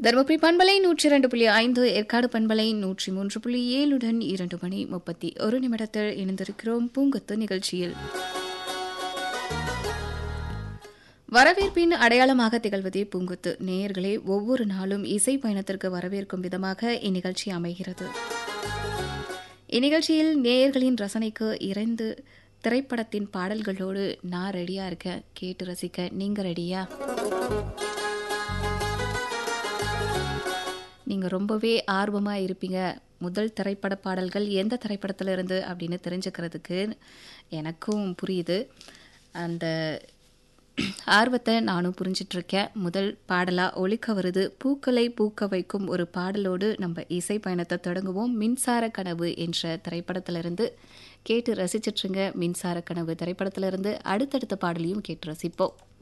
தருமபுரி பண்பலை நூற்றி இரண்டு புள்ளி ஐந்து ஏற்காடு பண்பலை நூற்றி மூன்று புள்ளி ஏழுடன் இரண்டு மணி முப்பத்தி ஒரு நிமிடத்தில் இணைந்திருக்கிறோம் பூங்கொத்து நிகழ்ச்சியில் வரவேற்பின் அடையாளமாக திகழ்வதே பூங்குத்து நேயர்களே ஒவ்வொரு நாளும் இசை பயணத்திற்கு வரவேற்கும் விதமாக இந்நிகழ்ச்சி அமைகிறது இந்நிகழ்ச்சியில் நேயர்களின் ரசனைக்கு இறைந்து திரைப்படத்தின் பாடல்களோடு நான் ரெடியா இருக்கேன் கேட்டு ரசிக்க நீங்க ரெடியா நீங்க ரொம்பவே ஆர்வமா இருப்பீங்க முதல் திரைப்பட பாடல்கள் எந்த திரைப்படத்துல இருந்து அப்படின்னு தெரிஞ்சுக்கிறதுக்கு எனக்கும் புரியுது அந்த ஆர்வத்தை நானும் புரிஞ்சிட்டு இருக்கேன் முதல் பாடலா ஒலிக்க வருது பூக்களை பூக்க வைக்கும் ஒரு பாடலோடு நம்ம இசை பயணத்தை தொடங்குவோம் மின்சார கனவு என்ற திரைப்படத்திலிருந்து கேட்டு ரசிச்சிட்ருங்க மின்சார கனவு திரைப்படத்திலிருந்து அடுத்தடுத்த பாடலையும் கேட்டு ரசிப்போம்